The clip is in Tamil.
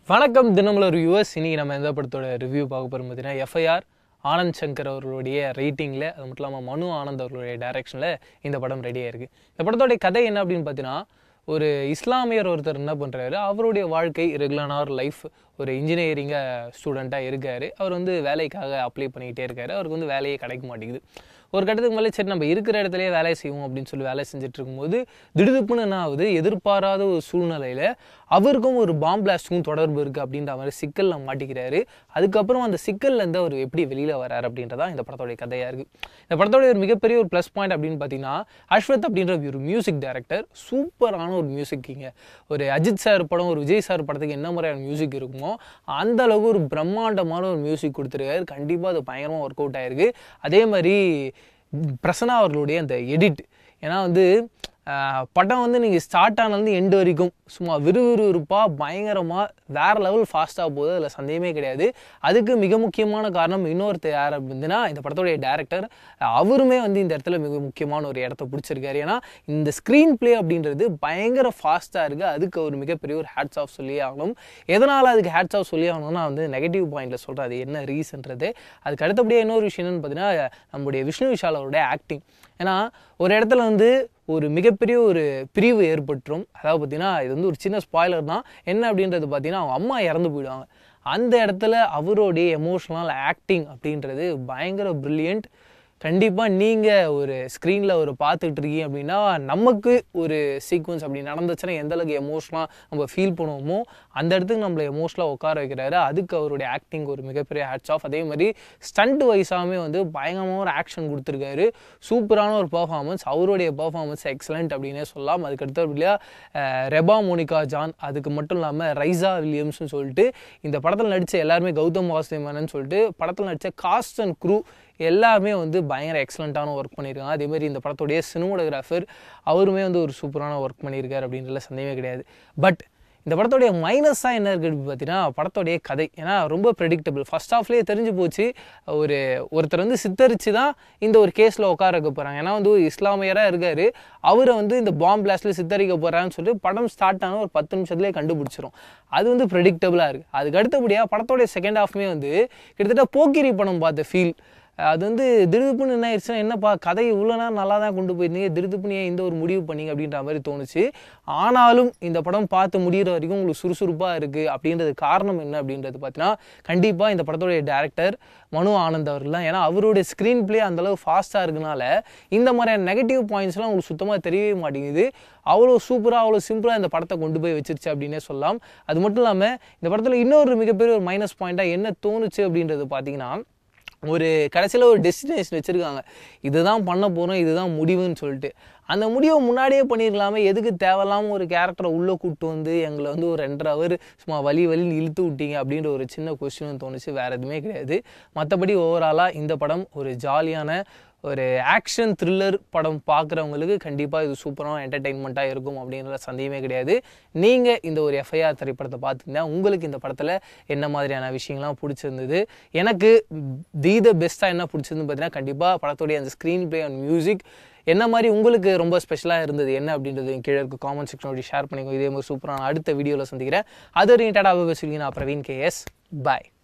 வணக்கம் தினமலர் யூஎஸ் இன்னைக்கு நம்ம எந்த படத்தோட ரிவ்யூ பார்க்க போகிறோம் பார்த்தீங்கன்னா எஃப்ஐஆர் ஆனந்த் சங்கர் அவர்களுடைய ரைட்டிங்கில் அது மட்டும் இல்லாமல் மனு ஆனந்த் அவர்களுடைய டைரக்ஷனில் இந்த படம் ரெடியாக இருக்குது இந்த படத்தோடைய கதை என்ன அப்படின்னு பார்த்தீங்கன்னா ஒரு இஸ்லாமியர் ஒருத்தர் என்ன பண்ணுறாரு அவருடைய வாழ்க்கை ரெகுலரான லைஃப் ஒரு இன்ஜினியரிங்க ஸ்டூடெண்ட்டாக இருக்கார் அவர் வந்து வேலைக்காக அப்ளை பண்ணிக்கிட்டே இருக்காரு அவருக்கு வந்து வேலையே கிடைக்க மாட்டேங்குது ஒரு கட்டத்துக்கு மேலே சரி நம்ம இருக்கிற இடத்துலயே வேலையை செய்வோம் அப்படின்னு சொல்லி வேலை செஞ்சுட்டு இருக்கும்போது திடுதுப்புன்னு என்ன ஆகுது எதிர்பாராத ஒரு சூழ்நிலையில் அவருக்கும் ஒரு பாம் பிளாஸ்ட்டுக்கும் தொடர்பு இருக்குது அப்படின்ற மாதிரி சிக்கலில் மாட்டிக்கிறாரு அதுக்கப்புறம் அந்த சிக்கல்லேருந்து அவர் எப்படி வெளியில் வரார் அப்படின்றதா இந்த படத்தோடைய கதையாக இருக்குது இந்த படத்தோடைய ஒரு மிகப்பெரிய ஒரு ப்ளஸ் பாயிண்ட் அப்படின்னு பார்த்தீங்கன்னா அஸ்வத் அப்படின்ற ஒரு மியூசிக் டைரக்டர் சூப்பரான ஒரு மியூசிக்கிங்க ஒரு அஜித் சார் படம் ஒரு விஜய் சார் படத்துக்கு என்ன மாதிரியான மியூசிக் இருக்குமோ அந்த அளவுக்கு ஒரு பிரம்மாண்டமான ஒரு மியூசிக் கொடுத்துருக்காரு கண்டிப்பாக அது பயங்கரமாக ஒர்க் அவுட் ஆயிருக்கு அதே மாதிரி பிரசன்னா அவர்களுடைய அந்த எடிட் ஏன்னா வந்து ஆஹ், படம் வந்து நீங்கள் ஸ்டார்ட் ஆனதுலேருந்து எண்டு வரைக்கும் சும்மா விறுவிறுவிறுப்பாக பயங்கரமாக வேறு லெவல் ஃபாஸ்ட்டாக போகுது அதில் சந்தேகமே கிடையாது அதுக்கு மிக முக்கியமான காரணம் இன்னொருத்தர் யார் அப்படின்னா இந்த படத்தோடைய டேரக்டர் அவருமே வந்து இந்த இடத்துல மிக முக்கியமான ஒரு இடத்த பிடிச்சிருக்காரு ஏன்னா இந்த ஸ்க்ரீன் ப்ளே அப்படின்றது பயங்கர ஃபாஸ்ட்டாக இருக்குது அதுக்கு ஒரு மிகப்பெரிய ஒரு ஹேட்ஸ் ஆஃப் சொல்லி ஆகணும் எதனால் அதுக்கு ஹேட்ஸ் ஆஃப் சொல்லி ஆகணும்னா வந்து நெகட்டிவ் பாயிண்டில் சொல்கிறேன் அது என்ன ரீசன்றது அதுக்கு அடுத்தபடியாக இன்னொரு விஷயம் என்னன்னு பார்த்தீங்கன்னா நம்முடைய விஷ்ணு விஷால் அவருடைய ஆக்டிங் ஏன்னா ஒரு இடத்துல வந்து ஒரு மிகப்பெரிய ஒரு பிரிவு ஏற்பட்டுரும் அதாவது பார்த்தீங்கன்னா இது வந்து ஒரு சின்ன ஸ்பாய்லர் தான் என்ன அப்படின்றது பார்த்தீங்கன்னா அவங்க அம்மா இறந்து போயிடுவாங்க அந்த இடத்துல அவருடைய எமோஷனல் ஆக்டிங் அப்படின்றது பயங்கர ப்ரில்லியண்ட் கண்டிப்பாக நீங்கள் ஒரு ஸ்க்ரீனில் ஒரு பார்த்துட்டு இருக்கீங்க அப்படின்னா நமக்கு ஒரு சீக்வன்ஸ் அப்படி நடந்துச்சுன்னா எந்த அளவுக்கு எமோஷனலாக நம்ம ஃபீல் பண்ணுவோமோ அந்த இடத்துக்கு நம்மளை எமோஷனலாக உட்கார வைக்கிறாரு அதுக்கு அவருடைய ஆக்டிங் ஒரு மிகப்பெரிய ஹேட்ஸ் ஆஃப் அதே மாதிரி ஸ்டண்ட் வைஸாகவே வந்து பயங்கரமாக ஒரு ஆக்ஷன் கொடுத்துருக்காரு சூப்பரான ஒரு பர்ஃபார்மன்ஸ் அவருடைய பர்ஃபார்மன்ஸ் எக்ஸலண்ட் அப்படின்னே சொல்லலாம் அதுக்கு அடுத்தபடியா ரெபா மோனிகா ஜான் அதுக்கு மட்டும் இல்லாமல் ரைசா வில்லியம்ஸ்னு சொல்லிட்டு இந்த படத்தில் நடித்த எல்லாருமே கௌதம் வாசுதேவனன் சொல்லிட்டு படத்தில் நடித்த காஸ்ட் அண்ட் க்ரூ எல்லாமே வந்து பயங்கர எக்ஸலண்ட்டான ஒர்க் பண்ணியிருக்காங்க அதேமாதிரி இந்த படத்துடைய சினிமோடோகிராஃபர் அவருமே வந்து ஒரு சூப்பரான ஒர்க் பண்ணியிருக்காரு அப்படின்றதுல சந்தேகமே கிடையாது பட் இந்த படத்தோடைய மைனஸாக என்ன இருக்குது பார்த்தீங்கன்னா படத்தோடைய கதை ஏன்னா ரொம்ப ப்ரெடிக்டபிள் ஃபர்ஸ்ட் ஹாஃப்லேயே தெரிஞ்சு போச்சு ஒரு ஒருத்தர் வந்து சித்தரித்து தான் இந்த ஒரு கேஸில் உட்கார வைக்க போகிறாங்க ஏன்னா வந்து ஒரு இஸ்லாமியராக இருக்கார் அவரை வந்து இந்த பாம் பிளாஸ்ட்டில் சித்தரிக்க போகிறான்னு சொல்லிட்டு படம் ஸ்டார்ட் ஆன ஒரு பத்து நிமிஷத்துலேயே கண்டுபிடிச்சிரும் அது வந்து ப்ரெடிக்டபுளாக இருக்குது அதுக்கு அடுத்தபடியாக படத்தோடைய செகண்ட் ஹாஃப்மே வந்து கிட்டத்தட்ட போக்கிரி படம் பார்த்த ஃபீல் அது வந்து திடுதுப்புன்னு என்ன ஆயிடுச்சுன்னா என்னப்பா கதை இவ்வளோ நேரம் நல்லா தான் கொண்டு போயிருந்தீங்க திடுதுப்புன்னு ஏன் இந்த ஒரு முடிவு பண்ணீங்க அப்படின்ற மாதிரி தோணுச்சு ஆனாலும் இந்த படம் பார்த்து முடிகிற வரைக்கும் உங்களுக்கு சுறுசுறுப்பாக இருக்குது அப்படின்றது காரணம் என்ன அப்படின்றது பார்த்தீங்கன்னா கண்டிப்பாக இந்த படத்தோடைய டேரக்டர் மனு ஆனந்த் அவர்கள் தான் ஏன்னா அவருடைய ஸ்க்ரீன் ப்ளே அந்தளவு ஃபாஸ்ட்டாக இருக்கனால இந்த மாதிரியான நெகட்டிவ் பாயிண்ட்ஸ்லாம் உங்களுக்கு சுத்தமாக தெரியவே மாட்டேங்குது அவ்வளோ சூப்பராக அவ்வளோ சிம்பிளாக இந்த படத்தை கொண்டு போய் வச்சிருச்சு அப்படின்னே சொல்லலாம் அது மட்டும் இல்லாமல் இந்த படத்தில் இன்னொரு மிகப்பெரிய ஒரு மைனஸ் பாயிண்ட்டாக என்ன தோணுச்சு அப்படின்றது பார்த்தீங்கன்னா ஒரு கடைசியில் ஒரு டெஸ்டினேஷன் வச்சுருக்காங்க இதுதான் பண்ண போகிறோம் இதுதான் முடிவுன்னு சொல்லிட்டு அந்த முடிவை முன்னாடியே பண்ணியிருக்கலாமே எதுக்கு தேவையில்லாமல் ஒரு கேரக்டரை உள்ளே கூப்பிட்டு வந்து எங்களை வந்து ஒரு ரெண்டரை ஹவர் சும்மா வலி வலின்னு இழுத்து விட்டீங்க அப்படின்ற ஒரு சின்ன கொஸ்டின் தோணுச்சு வேறு எதுவுமே கிடையாது மற்றபடி ஓவராலாக இந்த படம் ஒரு ஜாலியான ஒரு ஆக்ஷன் த்ரில்லர் படம் பார்க்குறவங்களுக்கு கண்டிப்பாக இது சூப்பரான என்டர்டெயின்மெண்ட்டாக இருக்கும் அப்படின்ற சந்தேகமே கிடையாது நீங்கள் இந்த ஒரு எஃப்ஐஆர் திரைப்படத்தை பார்த்துருந்தா உங்களுக்கு இந்த படத்தில் என்ன மாதிரியான விஷயங்கள்லாம் பிடிச்சிருந்தது எனக்கு தி த பெஸ்ட்டாக என்ன பிடிச்சிருந்து பார்த்தீங்கன்னா கண்டிப்பாக படத்துடைய அந்த ஸ்க்ரீன் ப்ளே அண்ட் மியூசிக் என்ன மாதிரி உங்களுக்கு ரொம்ப ஸ்பெஷலாக இருந்தது என்ன அப்படின்றது கீழே இருக்க காமெண்ட் செக்ஷனோட ஷேர் பண்ணிக்கோ இதே மாதிரி சூப்பரான அடுத்த வீடியோவில் சந்திக்கிறேன் அது வரைக்கும் டாடா சொல்லி நான் பிரவீன் கேஎஸ் பாய்